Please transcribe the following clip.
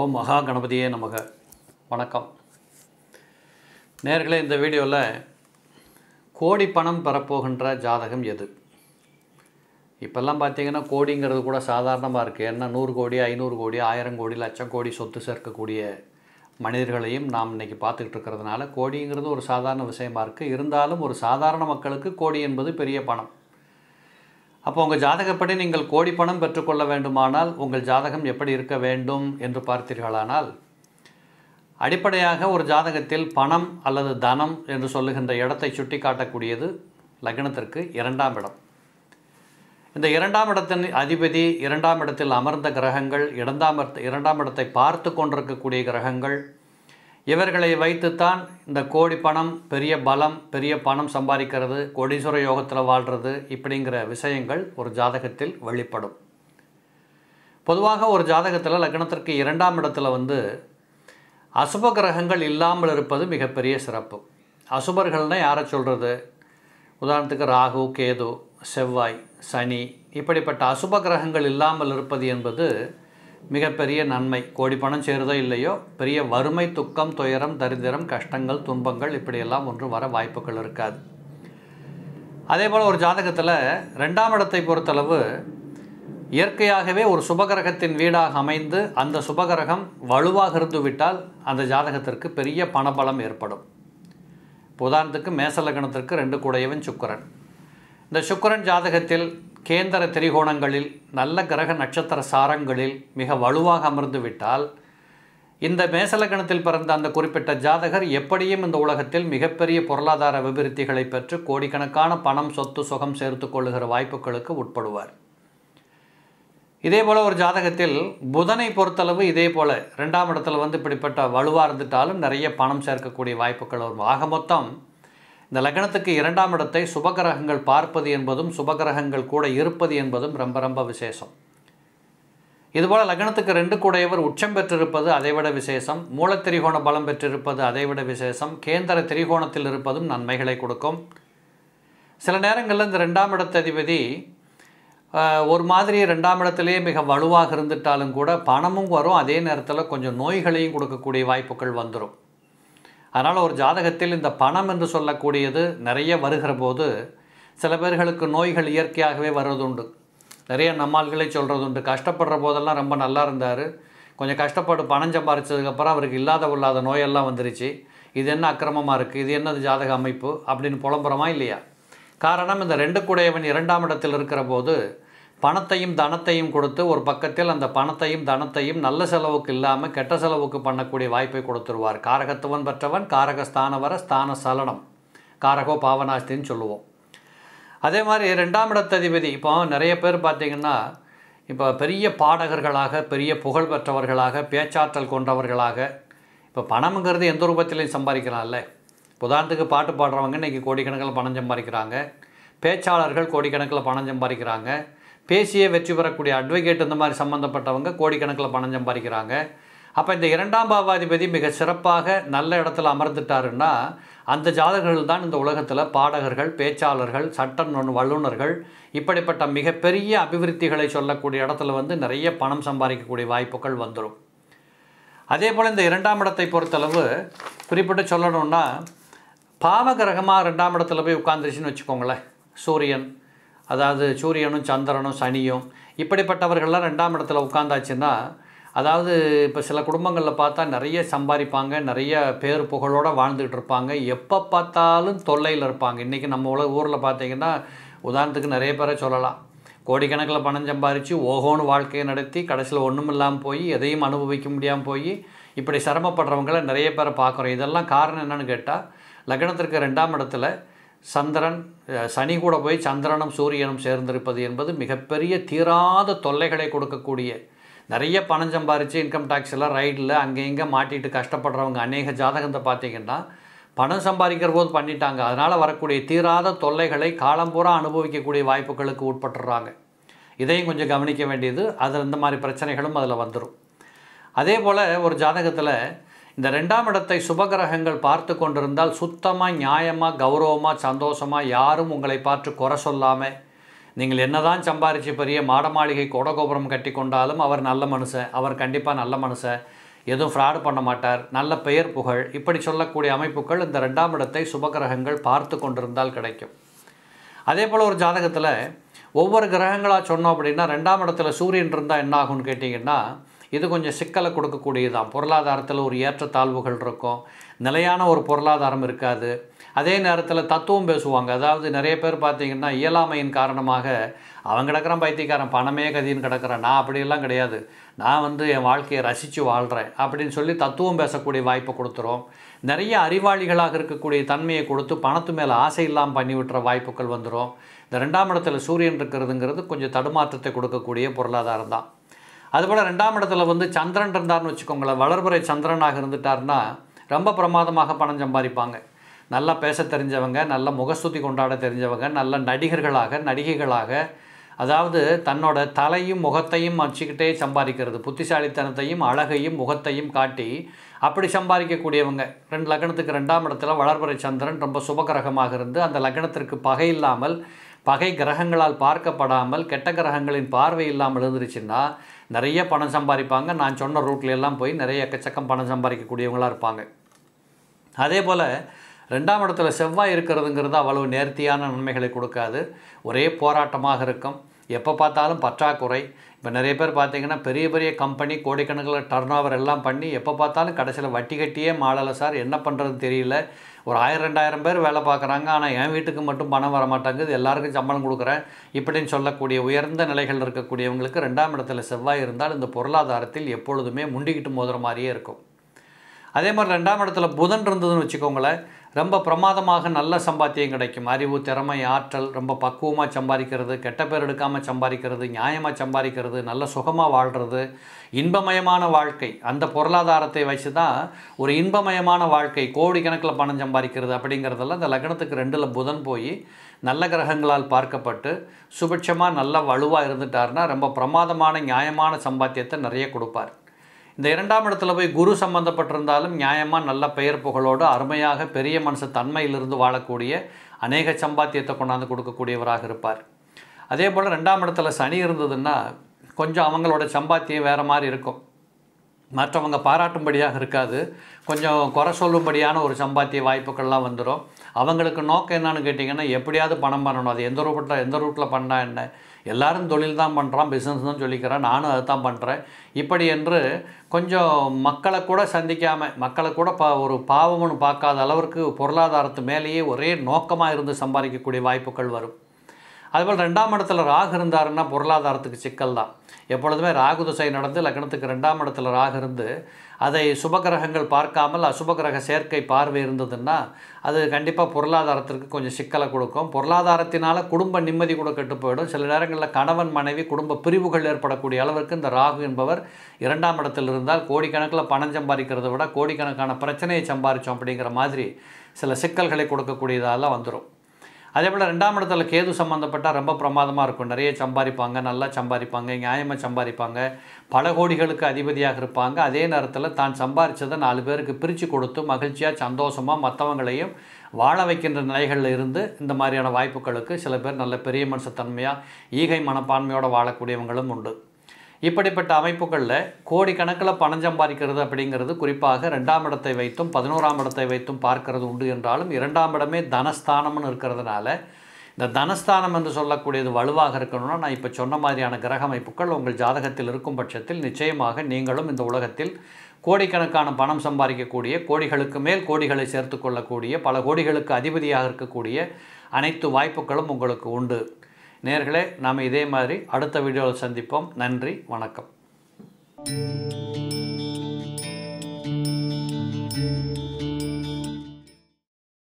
ஓம் மகா கணபதியே நமக வணக்கம் நேர்களே இந்த வீடியோவில் கோடி பணம் பெறப்போகின்ற ஜாதகம் எது இப்போல்லாம் பார்த்தீங்கன்னா கோடிங்கிறது கூட சாதாரணமாக இருக்குது ஏன்னா நூறு கோடி ஐநூறு கோடி ஆயிரம் கோடி லட்சம் கோடி சொத்து சேர்க்கக்கூடிய மனிதர்களையும் நாம் இன்றைக்கி பார்த்துக்கிட்டு இருக்கிறதுனால கோடிங்கிறது ஒரு சாதாரண விஷயமா இருக்குது இருந்தாலும் ஒரு சாதாரண மக்களுக்கு கோடி என்பது பெரிய பணம் அப்போ உங்கள் ஜாதகப்படி நீங்கள் கோடி பணம் பெற்றுக்கொள்ள வேண்டுமானால் உங்கள் ஜாதகம் எப்படி இருக்க வேண்டும் என்று பார்த்தீர்களானால் அடிப்படையாக ஒரு ஜாதகத்தில் பணம் அல்லது தனம் என்று சொல்லுகின்ற இடத்தை சுட்டி காட்டக்கூடியது லக்னத்திற்கு இரண்டாம் இடம் இந்த இரண்டாம் இடத்தின் அதிபதி இரண்டாம் இடத்தில் அமர்ந்த கிரகங்கள் இரண்டாம் இடத்த- இரண்டாம் இடத்தை பார்த்து கொண்டிருக்கக்கூடிய கிரகங்கள் இவர்களை வைத்துத்தான் இந்த கோடி பணம் பெரிய பலம் பெரிய பணம் சம்பாதிக்கிறது கோடீஸ்வர யோகத்தில் வாழ்கிறது இப்படிங்கிற விஷயங்கள் ஒரு ஜாதகத்தில் வெளிப்படும் பொதுவாக ஒரு ஜாதகத்தில் லக்னத்திற்கு இரண்டாம் இடத்துல வந்து அசுப கிரகங்கள் இல்லாமல் இருப்பது மிகப்பெரிய சிறப்பு அசுபர்கள்னா யாரை சொல்கிறது உதாரணத்துக்கு ராகு கேது செவ்வாய் சனி இப்படிப்பட்ட அசுப கிரகங்கள் இல்லாமல் இருப்பது என்பது மிகப்பெரிய நன்மை கோடி பணம் சேருதோ இல்லையோ பெரிய வறுமை துக்கம் துயரம் தரித்திரம் கஷ்டங்கள் துன்பங்கள் இப்படியெல்லாம் ஒன்று வர வாய்ப்புகள் இருக்காது அதே போல் ஒரு ஜாதகத்தில் ரெண்டாம் இடத்தை பொறுத்தளவு இயற்கையாகவே ஒரு சுபகிரகத்தின் வீடாக அமைந்து அந்த சுபகிரகம் வலுவாக இருந்து விட்டால் அந்த ஜாதகத்திற்கு பெரிய பணபலம் ஏற்படும் இப்போ உதாரணத்துக்கு மேசலகணத்திற்கு ரெண்டு கூடையவன் சுக்கிரன் இந்த சுக்கிரன் ஜாதகத்தில் கேந்திர திரிகோணங்களில் நல்ல கிரக நட்சத்திர சாரங்களில் மிக வலுவாக அமர்ந்து விட்டால் இந்த மேசலகணத்தில் பிறந்த அந்த குறிப்பிட்ட ஜாதகர் எப்படியும் இந்த உலகத்தில் மிகப்பெரிய பொருளாதார அபிவிருத்திகளை பெற்று கோடிக்கணக்கான பணம் சொத்து சுகம் சேர்த்து கொள்ளுகிற வாய்ப்புகளுக்கு உட்படுவார் இதே போல் ஒரு ஜாதகத்தில் புதனை பொறுத்தளவு இதே போல் ரெண்டாம் இடத்துல வந்து இப்படிப்பட்ட வலுவாக இருந்துட்டாலும் நிறைய பணம் சேர்க்கக்கூடிய வாய்ப்புகள் வரும் ஆக மொத்தம் இந்த லக்னத்துக்கு இரண்டாம் இடத்தை சுபகிரகங்கள் பார்ப்பது என்பதும் சுபகிரகங்கள் கூட இருப்பது என்பதும் ரொம்ப ரொம்ப விசேஷம் இதுபோல் லக்னத்துக்கு ரெண்டு கூடையவர் உச்சம் பெற்றிருப்பது அதைவிட விசேஷம் மூலத்திரிகோண பலம் பெற்றிருப்பது அதைவிட விசேஷம் கேந்திர திரிகோணத்தில் இருப்பதும் நன்மைகளை கொடுக்கும் சில நேரங்களில் இந்த ரெண்டாம் இடத்ததிபதி ஆஹ், ஒரு மாதிரி ரெண்டாம் இடத்திலேயே மிக வலுவாக இருந்துட்டாலும் கூட பணமும் வரும் அதே நேரத்தில் கொஞ்சம் நோய்களையும் கொடுக்கக்கூடிய வாய்ப்புகள் வந்துடும் அதனால் ஒரு ஜாதகத்தில் இந்த பணம் என்று சொல்லக்கூடியது நிறைய வருகிற போது சில பேர்களுக்கு நோய்கள் இயற்கையாகவே வருவதுண்டு நிறைய நம்மாள்களே சொல்கிறது உண்டு கஷ்டப்படுற போதெல்லாம் ரொம்ப நல்லா இருந்தார் கொஞ்சம் கஷ்டப்பட்டு பணம் சம்பாரிச்சதுக்கப்புறம் அவருக்கு இல்லாத இல்லாத நோயெல்லாம் வந்துருச்சு இது என்ன அக்கிரமமாக இருக்குது இது என்னது ஜாதக அமைப்பு அப்படின்னு புலம்புறமா இல்லையா காரணம் இந்த ரெண்டு கூடையவன் இரண்டாம் இடத்தில் இருக்கிற போது பணத்தையும் தனத்தையும் கொடுத்து ஒரு பக்கத்தில் அந்த பணத்தையும் தனத்தையும் நல்ல செலவுக்கு இல்லாமல் கெட்ட செலவுக்கு பண்ணக்கூடிய வாய்ப்பை கொடுத்துருவார் காரகத்துவன் பெற்றவன் காரகஸ்தானவர ஸ்தான சலனம் காரகோ பாவனாஸ்தின்னு சொல்லுவோம் அதே மாதிரி ரெண்டாம் இடத்ததிபதி இப்போ நிறைய பேர் பார்த்தீங்கன்னா இப்போ பெரிய பாடகர்களாக பெரிய புகழ் பெற்றவர்களாக பேச்சாற்றல் கொண்டவர்களாக இப்போ பணம்ங்கிறது எந்த ரூபத்திலையும் சம்பாதிக்கலாம்ல இப்போ உதாரணத்துக்கு பாட்டு பாடுறவங்க இன்றைக்கி கோடிக்கணக்கில் பணம் சம்பாதிக்கிறாங்க பேச்சாளர்கள் கோடிக்கணக்கில் பணம் சம்பாதிக்கிறாங்க பேசியே வெற்றி பெறக்கூடிய அட்வொகேட் இந்த மாதிரி சம்மந்தப்பட்டவங்க கோடிக்கணக்கில் பணம் சம்பாதிக்கிறாங்க அப்போ இந்த இரண்டாம் பாவாதிபதி மிக சிறப்பாக நல்ல இடத்துல அமர்ந்துட்டாருன்னா அந்த ஜாதகர்கள் தான் இந்த உலகத்தில் பாடகர்கள் பேச்சாளர்கள் சட்ட நுண் வல்லுநர்கள் இப்படிப்பட்ட மிகப்பெரிய அபிவிருத்திகளை சொல்லக்கூடிய இடத்துல வந்து நிறைய பணம் சம்பாதிக்கக்கூடிய வாய்ப்புகள் வந்துடும் அதே போல் இந்த இரண்டாம் இடத்தை பொறுத்தளவு குறிப்பிட்டு சொல்லணும்னா பாவகிரகமாக ரெண்டாம் இடத்துல போய் உட்காந்துருச்சுன்னு வச்சுக்கோங்களேன் சூரியன் அதாவது சூரியனும் சந்திரனும் சனியும் இப்படிப்பட்டவர்கள்லாம் ரெண்டாம் இடத்துல உட்காந்தாச்சுன்னா அதாவது இப்போ சில குடும்பங்களில் பார்த்தா நிறைய சம்பாதிப்பாங்க நிறைய பேர் புகழோடு வாழ்ந்துகிட்டு இருப்பாங்க எப்போ பார்த்தாலும் தொல்லையில் இருப்பாங்க இன்றைக்கி நம்ம உலக ஊரில் பார்த்தீங்கன்னா உதாரணத்துக்கு நிறைய பேரை சொல்லலாம் கோடிக்கணக்கில் பணம் சம்பாரித்து ஓஹோன்னு வாழ்க்கையை நடத்தி கடைசியில் ஒன்றும் இல்லாமல் போய் எதையும் அனுபவிக்க முடியாமல் போய் இப்படி சிரமப்படுறவங்கள நிறைய பேரை பார்க்குறோம் இதெல்லாம் காரணம் என்னன்னு கேட்டால் லக்னத்திற்கு ரெண்டாம் இடத்துல சந்திரன் அஹ், சனி கூட போய் சந்திரனும் சூரியனும் சேர்ந்திருப்பது என்பது மிகப்பெரிய தீராத தொல்லைகளை கொடுக்கக்கூடிய நிறைய பணம் சம்பாரித்து இன்கம் டேக்ஸ் எல்லாம் ரைடில் அங்கே இங்கே மாட்டிட்டு கஷ்டப்படுறவங்க அநேக ஜாதகத்தை பார்த்தீங்கன்னா பணம் சம்பாதிக்கிற போது பண்ணிட்டாங்க அதனால் வரக்கூடிய தீராத தொல்லைகளை காலம்பூரா அனுபவிக்கக்கூடிய வாய்ப்புகளுக்கு உட்பட்டுறாங்க இதையும் கொஞ்சம் கவனிக்க வேண்டியது அது இந்த மாதிரி பிரச்சனைகளும் அதில் வந்துடும் அதே போல் ஒரு ஜாதகத்தில் இந்த ரெண்டாம் இடத்தை சுபகிரகங்கள் பார்த்து கொண்டிருந்தால் சுத்தமாக நியாயமாக கௌரவமாக சந்தோஷமாக யாரும் உங்களை பார்த்து குறை சொல்லாமல் நீங்கள் என்னதான் சம்பாரித்து பெரிய மாட மாளிகை கோடகோபுரம் கட்டி கொண்டாலும் அவர் நல்ல மனுஷன் அவர் கண்டிப்பாக நல்ல மனுஷன் எதுவும் ஃப்ராடு பண்ண மாட்டார் நல்ல பெயர் புகழ் இப்படி சொல்லக்கூடிய அமைப்புகள் இந்த ரெண்டாம் இடத்தை சுபகிரகங்கள் பார்த்து கொண்டிருந்தால் கிடைக்கும் அதே போல் ஒரு ஜாதகத்தில் ஒவ்வொரு கிரகங்களாக சொன்னோம் அப்படின்னா ரெண்டாம் இடத்துல சூரியன் இருந்தால் என்ன ஆகும்னு கேட்டிங்கன்னா இது கொஞ்சம் சிக்கலை கொடுக்கக்கூடியதுதான் பொருளாதாரத்தில் ஒரு ஏற்றத்தாழ்வுகள் இருக்கும் நிலையான ஒரு பொருளாதாரம் இருக்காது அதே நேரத்தில் தத்துவம் பேசுவாங்க அதாவது நிறைய பேர் பார்த்தீங்கன்னா இயலாமையின் காரணமாக அவன் கிடக்கிறான் பைத்தியக்காரன் பணமே கதின்னு கிடக்கிறான் நான் அப்படியெல்லாம் கிடையாது நான் வந்து என் வாழ்க்கையை ரசித்து வாழ்கிறேன் அப்படின்னு சொல்லி தத்துவம் பேசக்கூடிய வாய்ப்பை கொடுத்துரும் நிறைய அறிவாளிகளாக இருக்கக்கூடிய தன்மையை கொடுத்து பணத்து மேலே ஆசை இல்லாமல் பண்ணி விட்டுற வாய்ப்புகள் வந்துடும் இந்த ரெண்டாம் இடத்துல சூரியன் இருக்கிறதுங்கிறது கொஞ்சம் தடுமாற்றத்தை கொடுக்கக்கூடிய பொருளாதாரம் தான் அதுபோல் ரெண்டாம் இடத்துல வந்து சந்திரன் இருந்தார்னு வச்சுக்கோங்களேன் வளர்புறை சந்திரனாக இருந்துட்டார்னா ரொம்ப பிரமாதமாக பணம் சம்பாதிப்பாங்க நல்லா பேச தெரிஞ்சவங்க நல்ல முகஸ்துதி கொண்டாட தெரிஞ்சவங்க நல்ல நடிகர்களாக நடிகைகளாக அதாவது தன்னோட தலையும் முகத்தையும் வச்சுக்கிட்டே சம்பாதிக்கிறது புத்திசாலித்தனத்தையும் அழகையும் முகத்தையும் காட்டி அப்படி சம்பாதிக்கக்கூடியவங்க ரெண்டு லக்னத்துக்கு ரெண்டாம் இடத்துல வளர்புறை சந்திரன் ரொம்ப சுபகிரகமாக இருந்து அந்த லக்னத்திற்கு பகை இல்லாமல் பகை கிரகங்களால் பார்க்கப்படாமல் கெட்ட கிரகங்களின் பார்வை இல்லாமல் இருந்துருச்சுன்னா நிறைய பணம் சம்பாதிப்பாங்க நான் சொன்ன ரூட்ல எல்லாம் போய் நிறைய எக்கச்சக்கம் பணம் சம்பாதிக்கக்கூடியவங்களாக இருப்பாங்க அதே போல் ரெண்டாம் இடத்துல செவ்வாய் இருக்கிறதுங்கிறது அவ்வளவு நேர்த்தியான நன்மைகளை கொடுக்காது ஒரே போராட்டமாக இருக்கும் எப்போ பார்த்தாலும் பற்றாக்குறை இப்போ நிறைய பேர் பார்த்தீங்கன்னா பெரிய பெரிய கம்பெனி கோடிக்கணக்கில் டர்ன் ஓவர் எல்லாம் பண்ணி எப்போ பார்த்தாலும் கடைசியில் வட்டி கட்டியே மாளலை சார் என்ன பண்ணுறதுன்னு தெரியல ஒரு ஆயிரம் ரெண்டாயிரம் பேர் வேலை பார்க்குறாங்க ஆனால் என் வீட்டுக்கு மட்டும் பணம் வர மாட்டேங்குது எல்லாருக்கும் சம்பளம் கொடுக்குறேன் இப்படின்னு சொல்லக்கூடிய உயர்ந்த நிலைகள் இருக்கக்கூடியவங்களுக்கு ரெண்டாம் இடத்துல செவ்வாய் இருந்தால் இந்த பொருளாதாரத்தில் எப்பொழுதுமே முண்டிக்கிட்டு மோதுற மாதிரியே இருக்கும் அதே மாதிரி ரெண்டாம் இடத்துல புதன் இருந்ததுன்னு வச்சுக்கோங்களேன் ரொம்ப பிரமாதமாக நல்ல சம்பாத்தியம் கிடைக்கும் அறிவு திறமை ஆற்றல் ரொம்ப பக்குவமாக சம்பாதிக்கிறது கெட்ட பேர் எடுக்காமல் சம்பாதிக்கிறது நியாயமாக சம்பாதிக்கிறது நல்ல சுகமாக வாழ்கிறது இன்பமயமான வாழ்க்கை அந்த பொருளாதாரத்தை வச்சு தான் ஒரு இன்பமயமான வாழ்க்கை கோடிக்கணக்கில் பணம் சம்பாதிக்கிறது அப்படிங்கிறதெல்லாம் இந்த லக்னத்துக்கு ரெண்டில் புதன் போய் நல்ல கிரகங்களால் பார்க்கப்பட்டு சுபிட்சமாக நல்ல வலுவாக இருந்துட்டாருன்னா ரொம்ப பிரமாதமான நியாயமான சம்பாத்தியத்தை நிறைய கொடுப்பார் இந்த இரண்டாம் இடத்துல போய் குரு சம்பந்தப்பட்டிருந்தாலும் நியாயமாக நல்ல பெயர் புகழோடு அருமையாக பெரிய மனுஷ தன்மையிலிருந்து வாழக்கூடிய அநேக சம்பாத்தியத்தை கொண்டாந்து கொடுக்கக்கூடியவராக இருப்பார் அதே போல் ரெண்டாம் இடத்துல சனி இருந்ததுன்னா கொஞ்சம் அவங்களோட சம்பாத்தியம் வேறு மாதிரி இருக்கும் மற்றவங்க பாராட்டும்படியாக இருக்காது கொஞ்சம் குறை சொல்லும்படியான ஒரு சம்பாத்திய வாய்ப்புகள்லாம் வந்துடும் அவங்களுக்கு நோக்கம் என்னன்னு கேட்டிங்கன்னா எப்படியாவது பணம் பண்ணணும் அது எந்த ரூட்டில் எந்த ரூட்டில் பண்ணால் என்ன எல்லாரும் தொழில் தான் பண்ணுறான் பிஸ்னஸ் தான் சொல்லிக்கிறேன் நானும் அதை தான் பண்ணுறேன் இப்படி என்று கொஞ்சம் மக்களை கூட சந்திக்காமல் மக்களை கூட பா ஒரு பாவம்னு பார்க்காத அளவிற்கு பொருளாதாரத்து மேலேயே ஒரே நோக்கமாக இருந்து சம்பாதிக்கக்கூடிய வாய்ப்புகள் வரும் அதுபோல் ரெண்டாம் இடத்துல ராகு இருந்தாருன்னா பொருளாதாரத்துக்கு சிக்கல் தான் எப்பொழுதுமே ராகு திசை நடந்து லக்னத்துக்கு ரெண்டாம் இடத்துல ராகு இருந்து அதை சுபகிரகங்கள் பார்க்காமல் அசுபகிரக சேர்க்கை பார்வை இருந்ததுன்னா அது கண்டிப்பாக பொருளாதாரத்திற்கு கொஞ்சம் சிக்கலை கொடுக்கும் பொருளாதாரத்தினால குடும்ப நிம்மதி கூட கெட்டு போயிடும் சில நேரங்களில் கணவன் மனைவி குடும்ப பிரிவுகள் ஏற்படக்கூடிய அளவிற்கு இந்த ராகு என்பவர் இரண்டாம் இடத்தில் இருந்தால் கோடிக்கணக்கில் பணம் சம்பாதிக்கிறத விட கோடிக்கணக்கான பிரச்சனையை சம்பாதிச்சோம் அப்படிங்கிற மாதிரி சில சிக்கல்களை கொடுக்கக்கூடியதால வந்துடும் அதே போல் ரெண்டாம் இடத்துல கேது சம்மந்தப்பட்டால் ரொம்ப பிரமாதமாக இருக்கும் நிறைய சம்பாதிப்பாங்க நல்லா சம்பாதிப்பாங்க நியாயமாக சம்பாதிப்பாங்க பல கோடிகளுக்கு அதிபதியாக இருப்பாங்க அதே நேரத்தில் தான் சம்பாதிச்சதை நாலு பேருக்கு பிரித்து கொடுத்து மகிழ்ச்சியாக சந்தோஷமாக மற்றவங்களையும் வாழ வைக்கின்ற நிலைகளில் இருந்து இந்த மாதிரியான வாய்ப்புகளுக்கு சில பேர் நல்ல பெரிய மனுஷத்தன்மையாக ஈகை மனப்பான்மையோடு வாழக்கூடியவங்களும் உண்டு இப்படிப்பட்ட அமைப்புகளில் கோடிக்கணக்கில் பணம் சம்பாதிக்கிறது அப்படிங்கிறது குறிப்பாக ரெண்டாம் இடத்தை வைத்தும் பதினோராம் இடத்தை வைத்தும் பார்க்கிறது உண்டு என்றாலும் இரண்டாம் இடமே தனஸ்தானம்னு இருக்கிறதுனால இந்த தனஸ்தானம் என்று சொல்லக்கூடியது வலுவாக இருக்கணும்னா நான் இப்போ சொன்ன மாதிரியான கிரக அமைப்புகள் உங்கள் ஜாதகத்தில் இருக்கும் பட்சத்தில் நிச்சயமாக நீங்களும் இந்த உலகத்தில் கோடிக்கணக்கான பணம் சம்பாதிக்கக்கூடிய கோடிகளுக்கு மேல் கோடிகளை சேர்த்து கொள்ளக்கூடிய பல கோடிகளுக்கு அதிபதியாக இருக்கக்கூடிய அனைத்து வாய்ப்புகளும் உங்களுக்கு உண்டு நேர்களே நாம் இதே மாதிரி அடுத்த வீடியோவில் சந்திப்போம் நன்றி வணக்கம்